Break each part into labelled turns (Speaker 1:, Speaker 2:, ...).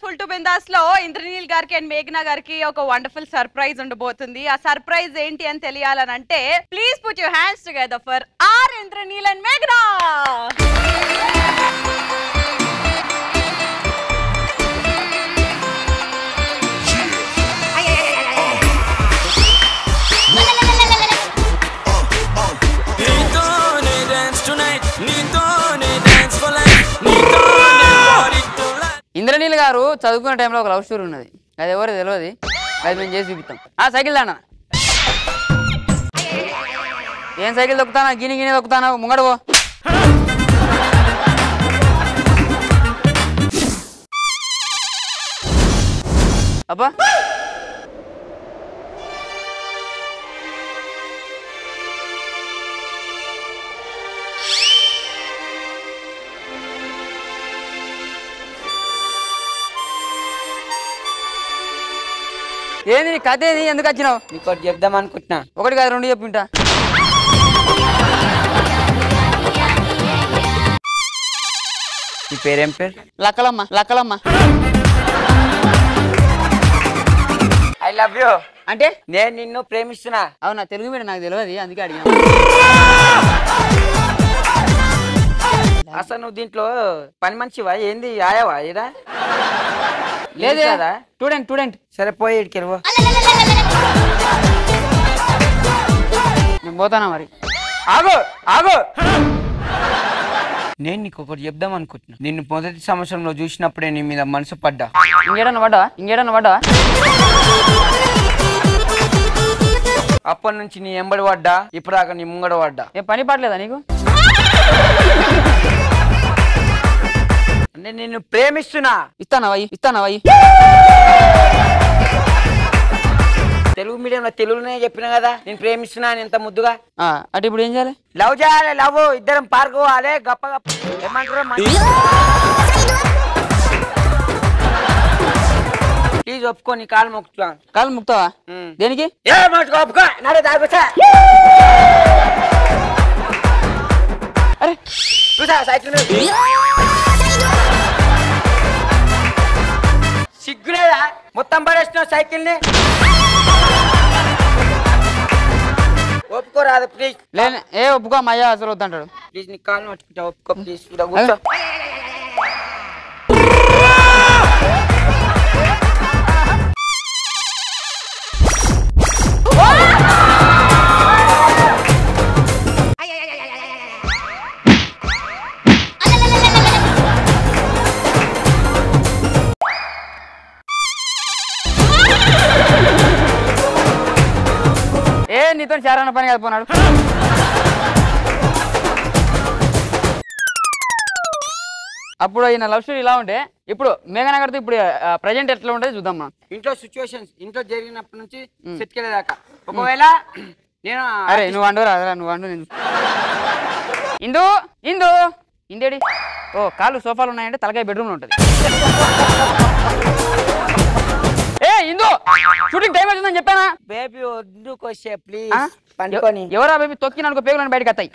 Speaker 1: Full to bindaas లో ఇంద్రనీల్ గారికి and మేఘనా గారికి ఒక వండర్ఫుల్ సర్ప్రైజ్ ఉండబోతుంది ఆ సర్ప్రైజ్ ఏంటి అని తెలియాలని అంటే please put your hands together for our Indraneel and మేఘనా
Speaker 2: నీతోనే డాన్స్ టునైట్ నీతోనే డాన్స్ ఫర్ లైఫ్ నీతోనే బాడీ టు లైఫ్
Speaker 3: ఇంద్రనీల్ గారు చదువుకునే టైంలో ఒక లవ్ స్టోరీ ఉన్నది అది ఎవరో తెలియదు అది మేము చేసి చూపిస్తాం ఆ సైకిల్ దానా ఏం సైకిల్ దొక్కుతానా గిని గిని దొక్కుతానా ముంగడవో అబ్బా ఏంది నీ కథ ఏది ఎందుకు వచ్చినావు
Speaker 4: నీకు ఒకటి చెప్దాం అనుకుంటున్నా
Speaker 3: ఒకటి కాదు రెండు చెప్పింటా
Speaker 4: నీ పేరేం పేరు
Speaker 3: Lakkalamma Lakkalamma
Speaker 4: I love you
Speaker 3: అంటే
Speaker 4: నేను నిన్ను ప్రేమిస్తున్నా
Speaker 3: అవునా తెలుగు మీడియం నాకు తెలియదు అందుకే అడిగా
Speaker 4: అసలు నువ్వు దీంట్లో పని మనిషివా ఏంది ఆయావా ఇరా
Speaker 3: లేదే
Speaker 4: కదా
Speaker 3: స్టూడెంట్ స్టూడెంట్
Speaker 4: సరే పోయి ఇడికి వెళ్ళిపో
Speaker 3: నేను పోతానా మరి
Speaker 4: ఆగు ఆగు నేను నీకు ఒకటి చెప్దాం అనుకుంటున్నా నిన్ను మొదటి సంవత్సరంలో చూసినప్పుడే నీ మీద మనసు పడ్డా
Speaker 3: ఇంకేడన్నా పడ్డా ఇంకేడన్నా పడ్డా
Speaker 4: అప్పటి నుంచి నీ ఎంబడి పడ్డా ఇప్పుడు దాకా నీ ముంగడ పడ్డా
Speaker 3: ఏ పని పడలేదా నీకు
Speaker 4: అంటే నిన్ను ప్రేమిస్తున్నా
Speaker 3: ఇస్తానా వయ్యి ఇస్తానా వయ్యి
Speaker 4: తెలుగు మీడియంలో తెలుగులోనే చెప్పినా కదా నేను ప్రేమిస్తున్నా అని ఎంత ముద్దుగా
Speaker 3: ఆ, అంటే ఇప్పుడు ఏం చేయాలి
Speaker 4: లవ్ చేయాలి లవ్ ఇద్దరం పార్క్ పోవాలి గప్ప గప్ప ఏమంటారు ప్లీజ్ ఒప్పుకో నీ కాలు మొక్కుతాను
Speaker 3: కాలు ముక్తావా
Speaker 4: ఉమ్.
Speaker 3: దేనికి
Speaker 4: ఏ మటుకు ఒప్పుకో నడు దాగుతా
Speaker 3: అరే
Speaker 4: చూసా సైకిల్ మీద. సిగ్గులేదా మొత్తం పడేసిన సైకిల్ ని ఒప్పుకోరాదు ప్లీజ్
Speaker 3: లేనే ఏ ఒప్పుకో మా అయ్య అసలు వద్దంటాడు
Speaker 4: ప్లీజ్ నీ కాలు పట్టుకుంటా ఒప్పుకో ప్లీజ్ ఇక్కడ కూర్చో
Speaker 3: ఏ నీతో చారన్న పని కాదు పోనాడు అప్పుడు ఈయన లవ్ స్టోరీ ఇలా ఉంటే ఇప్పుడు మేఘనగర్తో ఇప్పుడు ప్రజెంట్ ఎట్లా ఉంటుంది చూద్దాం మనం
Speaker 4: ఇంట్లో సిచ్యువేషన్స్ ఇంట్లో జరిగినప్పటి నుంచి సెట్కెళ్ళేదాకా ఒకవేళ నేను
Speaker 3: అరే నువ్వు అండు రాదురా నువ్వు అండు నేను ఇందు ఇందు ఇందేడి ఓ కాళ్ళు సోఫాలు ఉన్నాయంటే తలకాయ బెడ్రూమ్లో ఉంటుంది ఏ ఇందు షూటింగ్ టైం అవుతుందని చెప్పానా
Speaker 4: బేబీ వద్దుకు వచ్చే ప్లీజ్
Speaker 3: ఆ?
Speaker 4: పండుకొని
Speaker 3: ఎవ- ఎవరా బేబీ తొక్కిన అనుకో పేగులను బయటకు వస్తాయి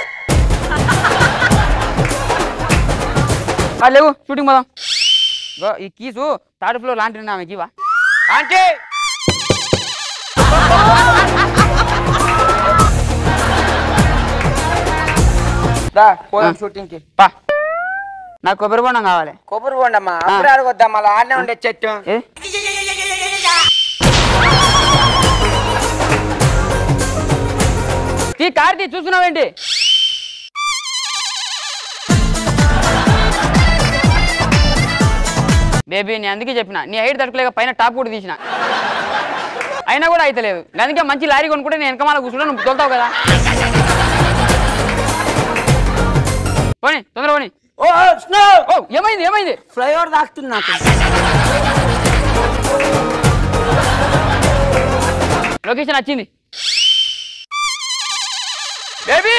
Speaker 3: ఆ, లేవు షూటింగ్ పోదాం గో, ఈ కీసు థర్డ్ ఫ్లోర్ లాంటి ఆమెకి ఇవా
Speaker 4: ఆంటీ దా పోదాం షూటింగ్ కి
Speaker 3: పా నాకు కొబ్బరి బొండం కావాలి
Speaker 4: కొబ్బరి పోండమ్మా అప్పుడే అడగొద్దాం మళ్ళీ ఆడనే ఉండే చెట్టు
Speaker 3: ఏ ఈ కార్తీ చూస్తున్నావేంటి బేబీ నేను అందుకే చెప్పిన నీ హైట్ తట్టుకోలేక పైన టాప్ కూడా తీసిన అయినా కూడా అయితలేదు అందుకే మంచి లారీ కొనుక్కుంటే నేను వెనకమాల కూర్చుంటే నువ్వు తోలుతావు కదా పోనీ తొందర పోనీ
Speaker 4: ఓ స్నో
Speaker 3: ఓ ఏమైంది ఏమైంది
Speaker 4: ఫ్లైఓవర్ తాకుతుంది నాకు
Speaker 3: లొకేషన్ వచ్చింది బేబీ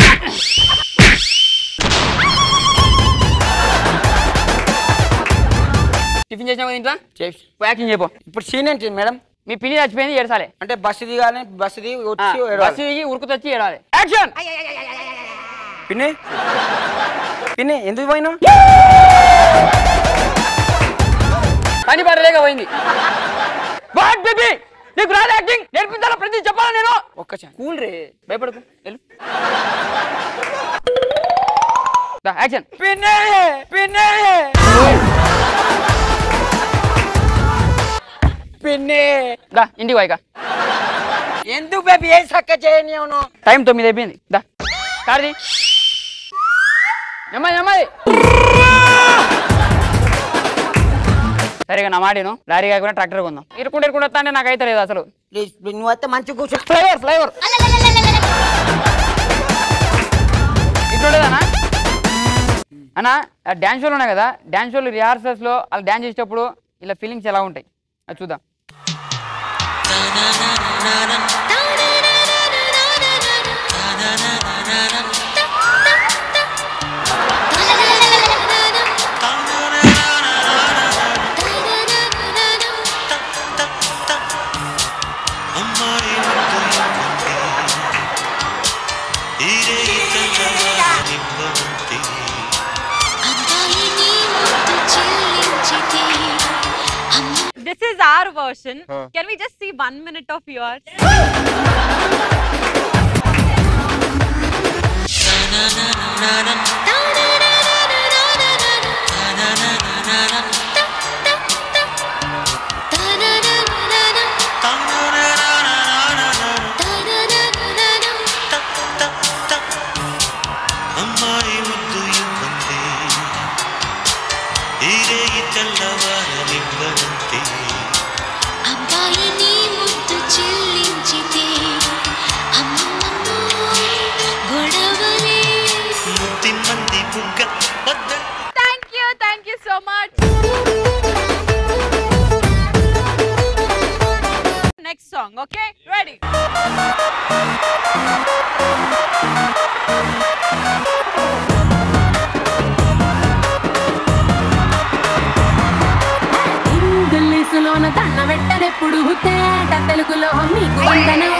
Speaker 3: టిఫిన్ చేసినావు ఇంట్లో
Speaker 4: చేసి
Speaker 3: యాక్టింగ్ చెప్పు
Speaker 4: ఇప్పుడు సీన్ ఏంటి మేడం
Speaker 3: మీ పిన్ని చచ్చిపోయింది ఏడసాలే
Speaker 4: అంటే బస్సు దిగాలి బస్సు దిగి వచ్చి ఏడవాలి.
Speaker 3: బస్సు దిగి ఉరుకుతొచ్చి ఏడాలి యాక్షన్
Speaker 4: పిన్ని పిన్ని ఎందుకు పోయినావు
Speaker 3: పని పడలేక పోయింది వాట్ బేబీ నీకు రాదు యాక్టింగ్ నేర్పించాలా ప్రతి చెప్పాలా నేను
Speaker 4: ఒక్క కూల్ రే
Speaker 3: భయపడకు వెళ్ళు యాక్షన్
Speaker 4: పిన్నే పిన్నే పిన్నే
Speaker 3: దా ఇంటికి పోయిక
Speaker 4: ఎందుకు బేబీ ఏం చక్క చేయని అవును
Speaker 3: టైం తొమ్మిది అయిపోయింది దా కార్ది నెమ్మది నెమ్మది సరిగా నా మాటను లారీ కాకుండా ట్రాక్టర్ కొందాం ఇరుకుంటే ఇరుకుంటే వస్తా అంటే నాకు అయితే లేదు అసలు
Speaker 4: ప్లీజ్ నువ్వు వస్తే మంచి కూర్చో
Speaker 3: ఫ్లైఓవర్ ఫ్లైఓవర్ ఇట్లుండేదన్నా అన్న డ్యాన్స్ షోలు ఉన్నాయి కదా డ్యాన్స్ షోలు రిహార్సల్స్లో వాళ్ళు డ్యాన్స్ చేసేటప్పుడు ఇలా ఫీలింగ్స్ ఎలా ఉంటాయి అది చూద్దాం
Speaker 5: అమ్మాయి ముద్దు ఇదే ఇవ్వంతి
Speaker 1: this is our version can we just see one minute of yours
Speaker 5: అమ్మాయి ముద్దు ఇవ్వంతి ఇదే తెల్లవారనివ్వనంతి
Speaker 6: అబ్బాయిని ముద్దు చెల్లించితే అమ్మమ్మో గొడవలే
Speaker 5: ముద్ది మంది బుగ్గ వద్ద
Speaker 1: thank you thank you so much next song okay ready
Speaker 7: ఇంగ్లీషులోన దండ పెట్టనెప్పుడు తేట తెలుగులో మీకు వందనం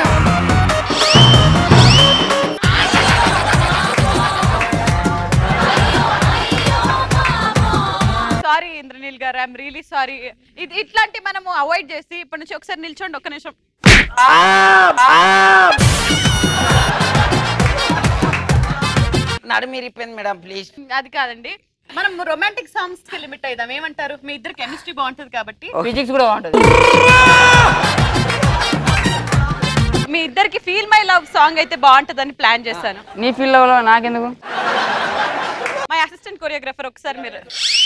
Speaker 1: సారీ ఇంద్రనీల్ గారు ఐఎమ్ రియలీ సారీ ఇది ఇట్లాంటి మనము అవాయిడ్ చేసి ఇప్పటి నుంచి ఒకసారి నిల్చోండి ఒక్క నిమిషం
Speaker 4: నడు మీరిపోయింది మేడం ప్లీజ్
Speaker 1: అది కాదండి మనం రొమాంటిక్ సాంగ్స్ కి లిమిట్ అయిదాం ఏమంటారు మీ ఇద్దరు కెమిస్ట్రీ బాగుంటది కాబట్టి
Speaker 3: ఫిజిక్స్ కూడా బాగుంటుంది
Speaker 1: మీ ఇద్దరికి ఫీల్ మై లవ్ సాంగ్ అయితే బాగుంటదని ప్లాన్ చేశాను
Speaker 3: నీ ఫీల్ లో నాకెందుకు
Speaker 1: మై అసిస్టెంట్ కొరియోగ్రాఫర్ ఒకసారి మీరు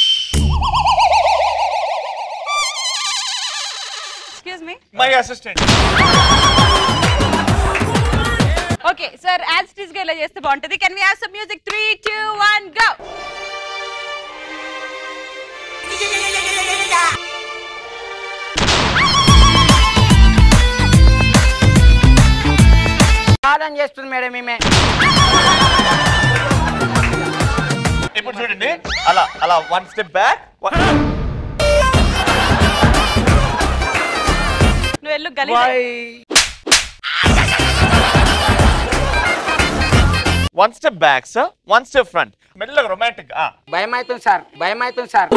Speaker 1: excuse me
Speaker 8: my assistant
Speaker 1: okay sir as it is గా ఇలా చేస్తే బాగుంటది can we have some music 3 2 1 go
Speaker 4: కాదని చేస్తుంది మేడం ఈమె
Speaker 8: ఇప్పుడు చూడండి అలా అలా వన్ స్టెప్ బ్యాక్
Speaker 1: నువ్వు వెళ్ళు గలీజ్
Speaker 8: one step back sir one step front మెల్లగా రొమాంటిక్
Speaker 4: భయం అవుతుంది సార్ భయం అవుతుంది సార్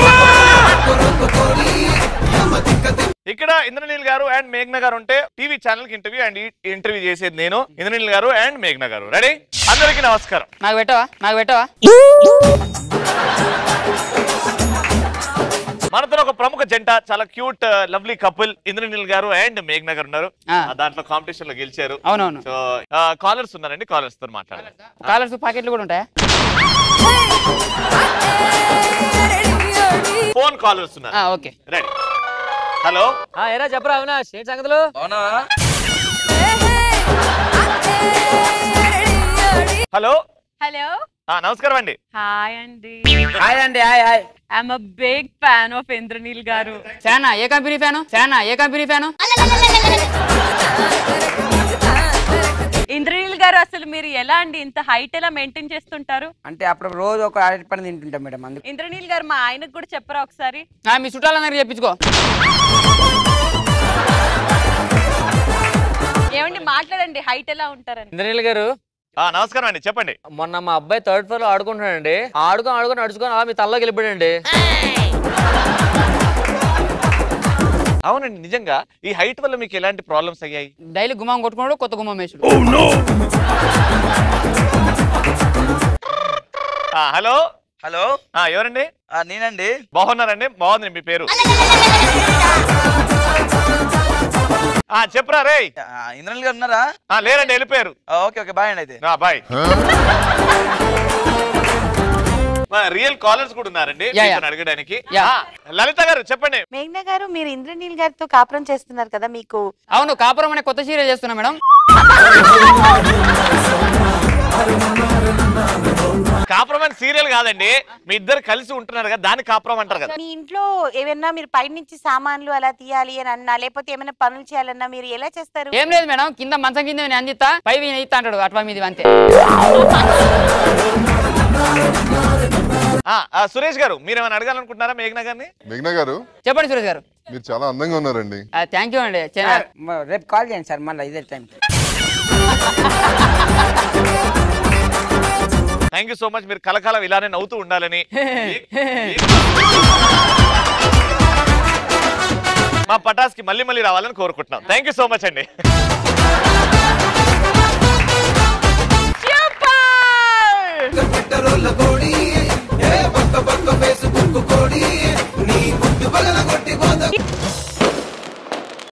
Speaker 8: ఇక్కడ ఇంద్రనీల్ గారు అండ్ మేఘ్న గారు ఉంటే టీవీ ఛానల్ కి ఇంటర్వ్యూ అండ్ ఇంటర్వ్యూ చేసేది నేను ఇంద్రనీల్ గారు అండ్ మేఘ్న గారు రెడీ అందరికీ నమస్కారం
Speaker 3: నాకు పెట్టవా నాకు పెట్టవా
Speaker 8: మనతో ఒక ప్రముఖ జంట చాలా క్యూట్ లవ్లీ కపుల్ ఇంద్రనీల్ గారు అండ్ మేఘ్న గారు ఉన్నారు
Speaker 3: ఆ.
Speaker 8: ఆ, దాంట్లో కాంపిటీషన్ లో గెలిచారు
Speaker 3: అవునవును
Speaker 8: సో కాలర్స్ ఉన్నారండి కాలర్స్ తో మాట్లాడారు
Speaker 3: కాలర్స్ పాకెట్లు కూడా ఉంటాయా
Speaker 8: ఫోన్ కాలర్స్ ఉన్నారు
Speaker 3: ఆ, ఓకే
Speaker 8: రెడీ హలో
Speaker 9: ఏరా చెప్పరా అవినాష్ ఏంటి సంగతులు
Speaker 8: హలో
Speaker 1: హలో
Speaker 8: నమస్కారం అండి
Speaker 1: హాయ్ అండి
Speaker 4: హాయ్ అండి hi hi
Speaker 1: I'm a big fan of Indraneel గారు
Speaker 3: శానా ఏ కంపెనీ ఫ్యాను శానా ఏ కంపెనీ ఫ్యాను
Speaker 1: ఇంద్రనీల్ గారు అసలు మీరు ఎలా అండి ఇంత హైట్ ఎలా మెయింటైన్ చేస్తుంటారు
Speaker 4: అంటే అప్పుడు రోజు ఒక అరటి పండు తింటుంటాం మేడం అందుకు
Speaker 1: ఇంద్రనీల్ గారు మా ఆయనకు కూడా చెప్పరా ఒకసారి
Speaker 3: ఆ, మీ చుట్టాలందరికీ చెప్పించుకో
Speaker 1: ఏమండి మాట్లాడండి హైట్ ఎలా ఉంటారని
Speaker 9: ఇంద్రనీల్ గారు
Speaker 8: ఆ, నమస్కారం అండి చెప్పండి
Speaker 9: మొన్న మా అబ్బాయి థర్డ్ ఫ్లోర్ లో ఆడుకుంటున్నాడండి ఆడుకొని ఆడుకొని నడుచుకొని అలా మీ తల్లోకి వెళ్ళిపోయాడండి
Speaker 8: అవునండి నిజంగా ఈ హైట్ వల్ల మీకు ఎలాంటి ప్రాబ్లమ్స్ అయ్యాయి
Speaker 3: డైలీ గుమ్మం కొట్టుకున్నాడు కొత్త గుమ్మం వేసుడు
Speaker 8: ఆ, హలో
Speaker 10: హలో
Speaker 8: ఆ, ఎవరండి
Speaker 10: ఆ, నేనండి
Speaker 8: బాగున్నారండి బాగుంది మీ పేరు ఆ చెప్పురా రే
Speaker 10: ఆ, ఇంద్రనీల్ గారు ఉన్నారా
Speaker 8: లేరండి వెళ్ళిపోయారు
Speaker 10: ఆ, ఓకే ఓకే బాయ్ అండి అయితే
Speaker 8: ఆ, బాయ్ మా రియల్ కాలర్స్ కూడా ఉన్నారండి
Speaker 3: యా, యా.
Speaker 8: మీతోని అడగడానికి
Speaker 3: యా.
Speaker 8: ఆ, లలిత గారు చెప్పండి
Speaker 1: మేఘ్నా గారు మీరు ఇంద్రనీల్ గారితో కాపురం చేస్తున్నారు కదా మీకు
Speaker 3: అవును కాపురం అనే కొత్త సీరియల్ చేస్తున్నా మేడం
Speaker 8: కాపురం అని సీరియల్ కాదండి మీ ఇద్దరు కలిసి ఉంటున్నారు కదా దాన్ని కాపురం అంటారు కదా
Speaker 1: మీ ఇంట్లో ఏమైనా మీరు పై నుంచి సామాన్లు అలా తీయాలి అని అన్నా లేకపోతే ఏమైనా పనులు చేయాలన్నా మీరు ఎలా చేస్తారు
Speaker 3: ఏం లేదు మేడం కింద మంచం కింద నేను అందిస్తా పై నేను ఇస్తా అంటాడు అట్లా మీది అంతే
Speaker 8: ఆ, ఆ, సురేష్ గారు మీరు ఏమైనా అడగాలనుకుంటున్నారా మేఘనా గారిని
Speaker 11: మేఘ్నా గారు
Speaker 3: చెప్పండి సురేష్ గారు
Speaker 11: మీరు చాలా అందంగా ఉన్నారండి
Speaker 3: థ్యాంక్ యూ అండి చే-
Speaker 4: సార్, మ- రేపు కాల్ చేయండి సార్ మళ్ళీ ఇదే time
Speaker 8: thank you so much మీరు కలకాలం ఇలానే నవ్వుతూ ఉండాలని మా పటాస్కి మళ్ళీ మళ్ళీ రావాలని కోరుకుంటున్నాం థ్యాంక్ యూ సో మచ్ అండి